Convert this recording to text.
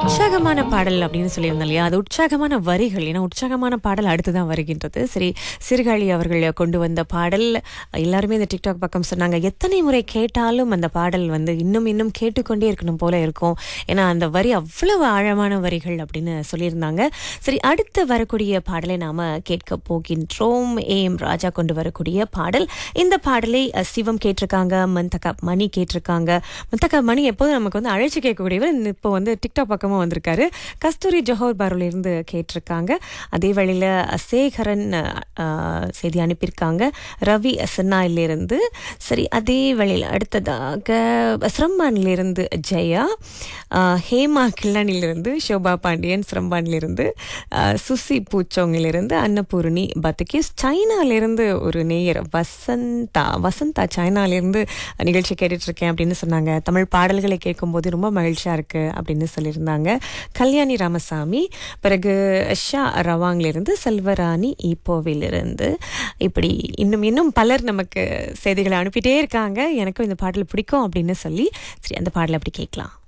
உற்சாகமான பாடல் அப்படின்னு சொல்லியிருந்தோம் இல்லையா அது உற்சாகமான வரிகள் ஏன்னா உற்சாகமான பாடல் அடுத்துதான் வருகின்றது சரி சிறுகாழி அவர்கள் கொண்டு வந்த பாடல் எல்லாருமே இந்த டிக்டாக் பக்கம் சொன்னாங்க எத்தனை முறை கேட்டாலும் அந்த பாடல் வந்து இன்னும் இன்னும் கேட்டுக்கொண்டே இருக்கணும் போல இருக்கும் ஏன்னா அந்த வரி அவ்வளவு ஆழமான வரிகள் அப்படின்னு சொல்லியிருந்தாங்க சரி அடுத்து வரக்கூடிய பாடலை நாம கேட்க போகின்றோம் ஏம் ராஜா கொண்டு வரக்கூடிய பாடல் இந்த பாடலை அஹ், சிவம் கேட்டிருக்காங்க மந்தகா மணி கேட்டிருக்காங்க மந்தகா மணி எப்போதும் நமக்கு வந்து அழைச்சி கேட்கக்கூடியவர் இப்போ வந்து டிக்டாக் பக்கமாக வந்திருக்காரு கஸ்தூரி ஜோஹர் பாருல இருந்து கேட்டிருக்காங்க அதே வேளையில் சேகரன் அஹ், செய்தி அனுப்பியிருக்காங்க ரவி சின்னாயிலிருந்து சரி அதே வேளையில் அடுத்ததாக சிரம்பானிலிருந்து ஜெயா அஹ், ஹேமா கிள்ளனிலிருந்து ஷோபா பாண்டியன் சிரம்பானிலிருந்து அஹ், சுசி பூச்சோங்கிலிருந்து அன்னபூர்ணி பத்துகிஸ் சைனாலிருந்து ஒரு நேயர் வசந்தா வசந்தா சைனாலிருந்து நிகழ்ச்சி கேட்டுட்டு இருக்கேன் அப்படின்னு சொன்னாங்க தமிழ் பாடல்களை கேட்கும்போது ரொம்ப மகிழ்ச்சியா இருக்கு அப்படின்னு சொல்லியிருந்தாங்க கல்யாணி ராமசாமி பிறகு ஷா ரவாங்கிலிருந்து செல்வராணி ஈப்போவிலிருந்து இப்படி இன்னும் இன்னும் பலர் நமக்கு செய்திகளை அனுப்பிட்டே இருக்காங்க எனக்கும் இந்த பாடல் பிடிக்கும் அப்படின்னு சொல்லி சரி அந்த பாடலை அப்படி கேட்கலாம்